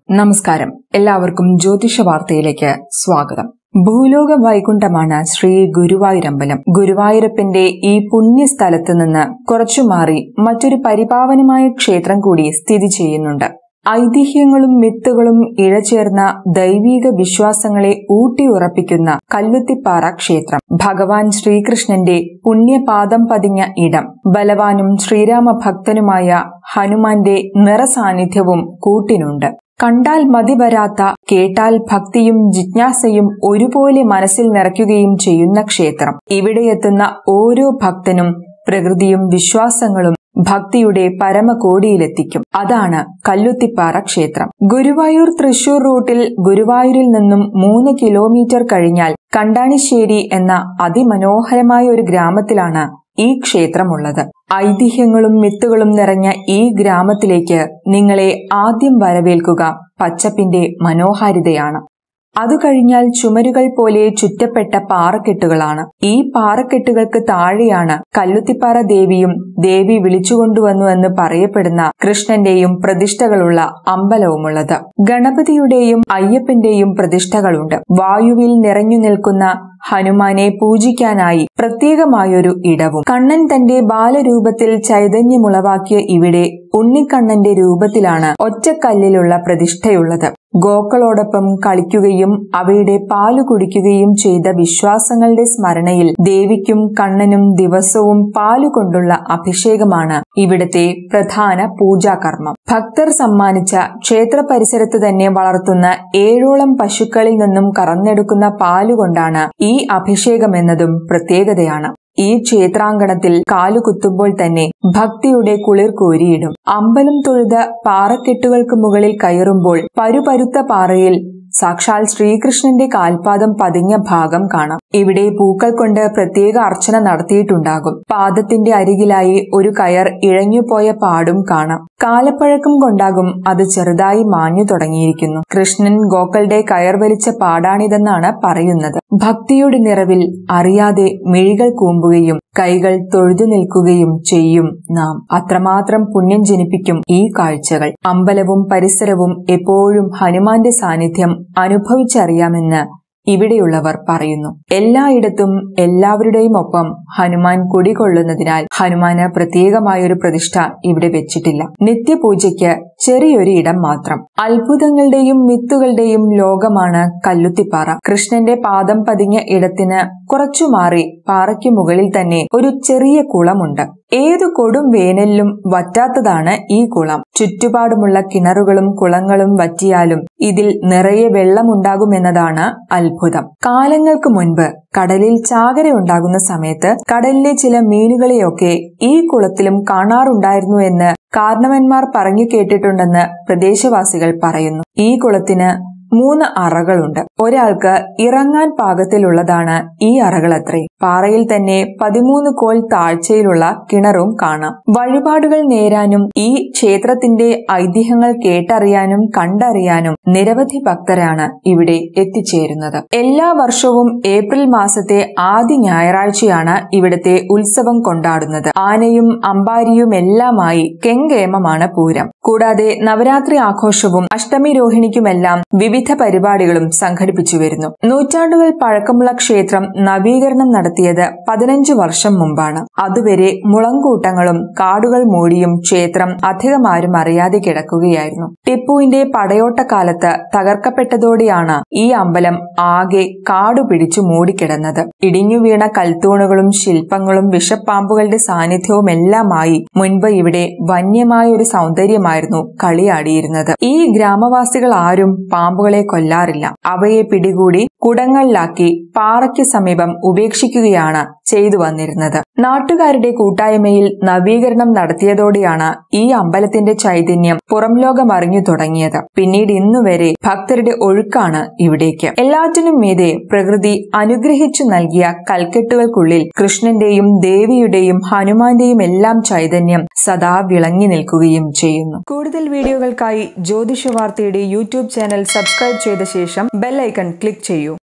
നമസ്കാരം എല്ലാവർക്കും ജ്യോതിഷ വാർത്തയിലേക്ക് സ്വാഗതം ഭൂലോക വൈകുണ്ഠമാണ് ശ്രീ ഗുരുവായൂരമ്പലം ഗുരുവായൂരപ്പന്റെ ഈ പുണ്യസ്ഥലത്ത് നിന്ന് കുറച്ചു മാറി മറ്റൊരു പരിപാവനമായ ക്ഷേത്രം കൂടി സ്ഥിതി ചെയ്യുന്നുണ്ട് ഐതിഹ്യങ്ങളും മിത്തുകളും ഇഴചേർന്ന ദൈവീക വിശ്വാസങ്ങളെ ഊട്ടിയുറപ്പിക്കുന്ന കല്ലുത്തിപ്പാറ ക്ഷേത്രം ഭഗവാൻ ശ്രീകൃഷ്ണന്റെ പുണ്യപാദം പതിഞ്ഞ ഇടം ബലവാനും ശ്രീരാമ ഭക്തനുമായ ഹനുമാന്റെ നിറസാന്നിധ്യവും കൂട്ടിനുണ്ട് കണ്ടാൽ മതി വരാത്ത കേട്ടാൽ ഭക്തിയും ജിജ്ഞാസയും ഒരുപോലെ മനസ്സിൽ നിറയ്ക്കുകയും ചെയ്യുന്ന ക്ഷേത്രം ഇവിടെയെത്തുന്ന ഓരോ ഭക്തനും പ്രകൃതിയും വിശ്വാസങ്ങളും ഭക്തിയുടെ പരമകോടിയിലെത്തിക്കും അതാണ് കല്ലുത്തിപ്പാറ ക്ഷേത്രം ഗുരുവായൂർ തൃശൂർ റൂട്ടിൽ ഗുരുവായൂരിൽ നിന്നും മൂന്ന് കിലോമീറ്റർ കഴിഞ്ഞാൽ കണ്ടാണിശ്ശേരി എന്ന അതിമനോഹരമായ ഒരു ഗ്രാമത്തിലാണ് ഈ ക്ഷേത്രമുള്ളത് ഐതിഹ്യങ്ങളും മിത്തുകളും നിറഞ്ഞ ഈ ഗ്രാമത്തിലേക്ക് നിങ്ങളെ ആദ്യം വരവേൽക്കുക പച്ചപ്പിന്റെ മനോഹാരിതയാണ് അതു കഴിഞ്ഞാൽ ചുമരുകൾ പോലെ ചുറ്റപ്പെട്ട പാറക്കെട്ടുകളാണ് ഈ പാറക്കെട്ടുകൾക്ക് താഴെയാണ് കല്ലുത്തിപ്പാറ ദേവിയും ദേവി വിളിച്ചുകൊണ്ടുവന്നു എന്ന് പറയപ്പെടുന്ന കൃഷ്ണന്റെയും പ്രതിഷ്ഠകളുള്ള അമ്പലവുമുള്ളത് ഗണപതിയുടെയും അയ്യപ്പന്റെയും പ്രതിഷ്ഠകളുണ്ട് വായുവിൽ നിറഞ്ഞു നിൽക്കുന്ന ഹനുമാനെ പൂജിക്കാനായി പ്രത്യേകമായൊരു ഇടവും കണ്ണൻ തന്റെ ബാലരൂപത്തിൽ ചൈതന്യമുളവാക്കിയ ഇവിടെ ഉണ്ണിക്കണ്ണന്റെ രൂപത്തിലാണ് ഒറ്റക്കല്ലിലുള്ള പ്രതിഷ്ഠയുള്ളത് ഗോക്കളോടൊപ്പം കളിക്കുകയും അവയുടെ പാലു കുടിക്കുകയും ചെയ്ത വിശ്വാസങ്ങളുടെ സ്മരണയിൽ ദേവിക്കും കണ്ണനും ദിവസവും പാലു കൊണ്ടുള്ള അഭിഷേകമാണ് ഇവിടത്തെ പ്രധാന പൂജാകർമ്മം ഭക്തർ സമ്മാനിച്ച ക്ഷേത്ര പരിസരത്ത് തന്നെ വളർത്തുന്ന ഏഴോളം പശുക്കളിൽ നിന്നും കറന്നെടുക്കുന്ന പാലുകൊണ്ടാണ് ഈ അഭിഷേകമെന്നതും പ്രത്യേകതയാണ് ഈ ക്ഷേത്രാങ്കണത്തിൽ കാലുകുത്തുമ്പോൾ തന്നെ ഭക്തിയുടെ കുളിർ കോരിയിടും അമ്പലം തൊഴുത പാറക്കെട്ടുകൾക്ക് മുകളിൽ കയറുമ്പോൾ പരുപരുത്ത പാറയിൽ സാക്ഷാൽ ശ്രീകൃഷ്ണന്റെ കാൽപാദം പതിഞ്ഞ ഭാഗം കാണാം ഇവിടെ പൂക്കൾ കൊണ്ട് പ്രത്യേക അർച്ചന നടത്തിയിട്ടുണ്ടാകും പാദത്തിന്റെ അരികിലായി ഒരു കയർ ഇഴഞ്ഞുപോയ പാടും കാണാം കാലപ്പഴക്കം കൊണ്ടാകും അത് ചെറുതായി മാഞ്ഞു തുടങ്ങിയിരിക്കുന്നു കൃഷ്ണൻ ഗോക്കളുടെ കയർ വലിച്ച പാടാണിതെന്നാണ് പറയുന്നത് ഭക്തിയുടെ നിറവിൽ അറിയാതെ മിഴികൾ കൂമ്പുകയും കൈകൾ തൊഴുതു നിൽക്കുകയും ചെയ്യും നാം അത്രമാത്രം പുണ്യം ജനിപ്പിക്കും ഈ കാഴ്ചകൾ അമ്പലവും പരിസരവും എപ്പോഴും ഹനുമാന്റെ സാന്നിധ്യം അനുഭവിച്ചറിയാമെന്ന് ഇവിടെയുള്ളവർ പറയുന്നു എല്ലായിടത്തും എല്ലാവരുടെയും ഒപ്പം ഹനുമാൻ കുടികൊള്ളുന്നതിനാൽ ഹനുമാന് പ്രത്യേകമായൊരു പ്രതിഷ്ഠ ഇവിടെ വെച്ചിട്ടില്ല നിത്യപൂജയ്ക്ക് ചെറിയൊരു ഇടം മാത്രം അത്ഭുതങ്ങളുടെയും മിത്തുകളുടെയും ലോകമാണ് കല്ലുത്തിപ്പാറ കൃഷ്ണന്റെ പാദം പതിഞ്ഞ ഇടത്തിന് കുറച്ചു മാറി പാറയ്ക്ക് മുകളിൽ തന്നെ ഒരു ചെറിയ കുളമുണ്ട് ഏതു കൊടും വേനലിലും വറ്റാത്തതാണ് ഈ കുളം ചുറ്റുപാടുമുള്ള കിണറുകളും കുളങ്ങളും വറ്റിയാലും ഇതിൽ നിറയെ വെള്ളമുണ്ടാകുമെന്നതാണ് അത്ഭുതം കാലങ്ങൾക്ക് മുൻപ് കടലിൽ ചാകര ഉണ്ടാകുന്ന സമയത്ത് കടലിലെ ചില മീനുകളെയൊക്കെ ഈ കുളത്തിലും കാണാറുണ്ടായിരുന്നു എന്ന് കാരണവന്മാർ പറഞ്ഞു കേട്ടിട്ടുണ്ടെന്ന് പ്രദേശവാസികൾ പറയുന്നു ഈ കുളത്തിന് മൂന്ന് അറകളുണ്ട് ഒരാൾക്ക് ഇറങ്ങാൻ പാകത്തിലുള്ളതാണ് ഈ അറകളത്രേ പാറയിൽ തന്നെ പതിമൂന്ന് കോൽ താഴ്ചയിലുള്ള കിണറും കാണാം വഴിപാടുകൾ നേരാനും ഈ ക്ഷേത്രത്തിന്റെ ഐതിഹ്യങ്ങൾ കേട്ടറിയാനും കണ്ടറിയാനും നിരവധി ഭക്തരാണ് ഇവിടെ എത്തിച്ചേരുന്നത് എല്ലാ വർഷവും ഏപ്രിൽ മാസത്തെ ആദ്യ ഞായറാഴ്ചയാണ് ഇവിടുത്തെ ഉത്സവം കൊണ്ടാടുന്നത് ആനയും അമ്പാരിയും എല്ലാമായി കെങ്കേമമാണ് പൂരം കൂടാതെ നവരാത്രി ആഘോഷവും അഷ്ടമി രോഹിണിക്കുമെല്ലാം വിവിധ പരിപാടികളും സംഘടിപ്പിച്ചു വരുന്നു നൂറ്റാണ്ടുകൾ പഴക്കമുള്ള ക്ഷേത്രം നവീകരണം നടത്തിയത് പതിനഞ്ചു വർഷം മുമ്പാണ് അതുവരെ മുളങ്കൂട്ടങ്ങളും കാടുകൾ മൂടിയും ക്ഷേത്രം അധികമാരും അറിയാതെ കിടക്കുകയായിരുന്നു ടിപ്പുവിന്റെ പടയോട്ടക്കാലത്ത് തകർക്കപ്പെട്ടതോടെയാണ് ഈ അമ്പലം ആകെ കാടു പിടിച്ചു മൂടിക്കിടന്നത് ഇടിഞ്ഞു വീണ കൽത്തൂണുകളും ശില്പങ്ങളും വിഷപ്പാമ്പുകളുടെ സാന്നിധ്യവുമെല്ലാമായി മുൻപ് ഇവിടെ വന്യമായ ഒരു സൗന്ദര്യമായിരുന്നു കളിയാടിയിരുന്നത് ഈ ഗ്രാമവാസികൾ ആരും പാമ്പുകളെ കൊല്ലാറില്ല അവയെ പിടികൂടി കുടങ്ങളിലാക്കി പാറയ്ക്ക് സമീപം ഉപേക്ഷിക്കുകയാണ് ചെയ്തു വന്നിരുന്നത് നാട്ടുകാരുടെ കൂട്ടായ്മയിൽ നവീകരണം നടത്തിയതോടെയാണ് ഈ അമ്പലത്തിന്റെ ചൈതന്യം പുറംലോകം അറിഞ്ഞു തുടങ്ങിയത് പിന്നീട് ഇന്നുവരെ ഭക്തരുടെ ഒഴുക്കാണ് ഇവിടേക്ക് എല്ലാറ്റിനും മീതെ പ്രകൃതി അനുഗ്രഹിച്ചു നൽകിയ കൽക്കെട്ടുകൾക്കുള്ളിൽ കൃഷ്ണന്റെയും ദേവിയുടെയും ഹനുമാന്റെയും എല്ലാം ചൈതന്യം സദാ വിളങ്ങി നിൽക്കുകയും ചെയ്യുന്നു കൂടുതൽ വീഡിയോകൾക്കായി ജ്യോതിഷ വാർത്തയുടെ യൂട്യൂബ് ചാനൽ സബ്സ്ക്രൈബ് ചെയ്ത ശേഷം ബെൽ ഐക്കൺ ക്ലിക്ക് ചെയ്യൂ